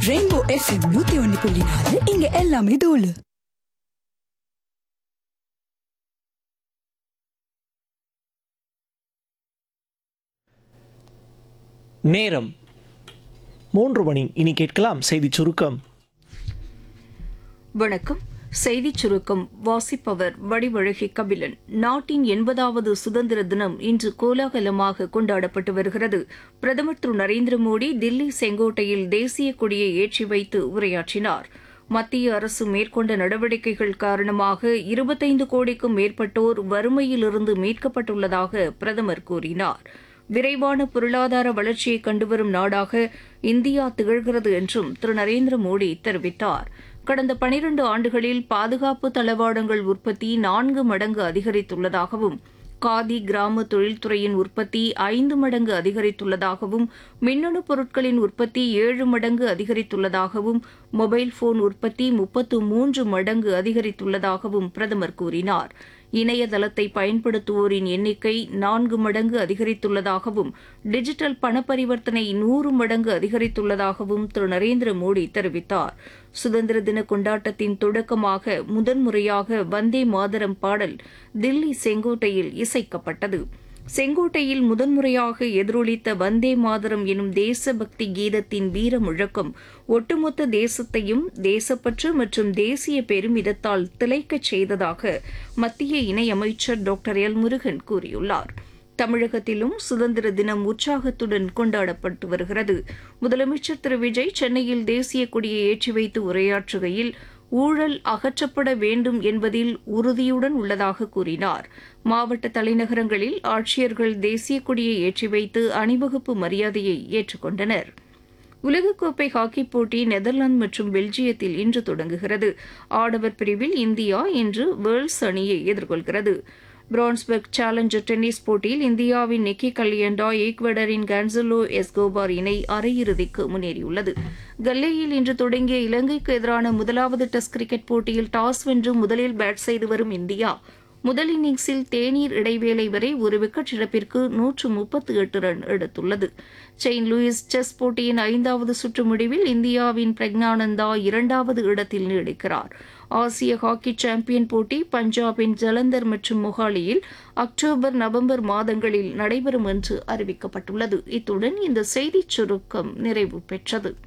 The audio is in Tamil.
ரெயின்போ எஃப்எம் நூத்தி ஒன்னு புள்ளி நாலு இங்க எல்லாமே தோலு நேரம் மூன்று மணி இனி கேட்கலாம் செய்தி சுருக்கம் வணக்கம் செய்திச் சுருக்கம் வாசிப்பவர் வடிவழகி கபிலன் நாட்டின் எண்பதாவது சுதந்திர தினம் இன்று கோலாகலமாக கொண்டாடப்பட்டு வருகிறது பிரதமர் திரு நரேந்திர மோடி தில்லி செங்கோட்டையில் தேசிய கொடியை ஏற்றி வைத்து உரையாற்றினார் மத்திய அரசு மேற்கொண்ட நடவடிக்கைகள் காரணமாக இருபத்தைந்து கோடிக்கும் மேற்பட்டோர் வறுமையிலிருந்து மீட்கப்பட்டுள்ளதாக பிரதமர் கூறினார் விரைவான பொருளாதார வளர்ச்சியை கண்டுவரும் நாடாக இந்தியா திகழ்கிறது என்றும் திரு நரேந்திர மோடி தெரிவித்தார் கடந்த பனிரண்டு ஆண்டுகளில் பாதுகாப்பு தளவாடங்கள் உற்பத்தி நான்கு மடங்கு அதிகரித்துள்ளதாகவும் காதி கிராம தொழில்துறையின் உற்பத்தி ஐந்து மடங்கு அதிகரித்துள்ளதாகவும் மின்னணு பொருட்களின் உற்பத்தி ஏழு மடங்கு அதிகரித்துள்ளதாகவும் மொபைல் போன் உற்பத்தி முப்பத்து மூன்று மடங்கு அதிகரித்துள்ளதாகவும் பிரதமர் கூறினார் இணையதளத்தை பயன்படுத்துவோரின் எண்ணிக்கை நான்கு மடங்கு அதிகரித்துள்ளதாகவும் டிஜிட்டல் பண பரிவர்த்தனை நூறு மடங்கு அதிகரித்துள்ளதாகவும் திரு நரேந்திர மோடி தெரிவித்தார் சுதந்திர தின கொண்டாட்டத்தின் தொடக்கமாக முதன்முறையாக வந்தே மாதரம் பாடல் தில்லி செங்கோட்டையில் இசைக்கப்பட்டது செங்கோட்டையில் முதன்முறையாக எதிரொலித்த வந்தே மாதரம் எனும் தேசபக்தி கீதத்தின் வீர முழக்கம் ஒட்டுமொத்த தேசத்தையும் தேசப்பற்று மற்றும் தேசிய பெருமிதத்தால் திளைக்கச் செய்ததாக மத்திய இணையமைச்சர் டாக்டர் எல் முருகன் கூறியுள்ளார் தமிழகத்திலும் சுதந்திர தினம் உற்சாகத்துடன் கொண்டாடப்பட்டு வருகிறது முதலமைச்சர் திரு விஜய் சென்னையில் தேசிய கொடியை ஏற்றி வைத்து உரையாற்றுகையில் ஊழல் அகற்றப்பட வேண்டும் என்பதில் உறுதியுடன் உள்ளதாக கூறினார் மாவட்ட தலைநகரங்களில் ஆட்சியர்கள் தேசிய கொடியை ஏற்றி வைத்து அணிவகுப்பு மரியாதையை ஏற்றுக்கொண்டனர் உலகக்கோப்பை ஹாக்கிப் போட்டி நெதர்லாந்து மற்றும் பெல்ஜியத்தில் இன்று தொடங்குகிறது ஆடவர் பிரிவில் இந்தியா இன்று வேர்ல்ஸ் அணியை எதிர்கொள்கிறது பிரான்ஸ்பர்க் சேலஞ்சர் டென்னிஸ் போட்டியில் இந்தியாவின் நிக்கி கல்லியண்டா ஈக்வடரின் கான்சலோ எஸ்கோபார் இணை அரையிறுதிக்கு முன்னேறியுள்ளது கல்லேயில் இன்று தொடங்கிய இலங்கைக்கு எதிரான முதலாவது டெஸ்ட் கிரிக்கெட் போட்டியில் டாஸ் வென்று முதலில் பேட் செய்து வரும் இந்தியா முதல் இன்னிங்ஸில் தேநீர் இடைவேளை வரை ஒரு விக்கெட் இழப்பிற்கு நூற்று முப்பத்து எட்டு ரன் எடுத்துள்ளது செயின்ட் லூயிஸ் செஸ் போட்டியின் ஐந்தாவது சுற்று முடிவில் இந்தியாவின் பிரக்ஞானந்தா இரண்டாவது இடத்தில் நீடிக்கிறார் ஆசிய ஹாக்கி சாம்பியன் போட்டி பஞ்சாபின் ஜலந்தர் மற்றும் மொஹாலியில் அக்டோபர் நவம்பர் மாதங்களில் நடைபெறும் என்று அறிவிக்கப்பட்டுள்ளது இத்துடன் இந்த செய்திச் சுருக்கம் நிறைவு பெற்றது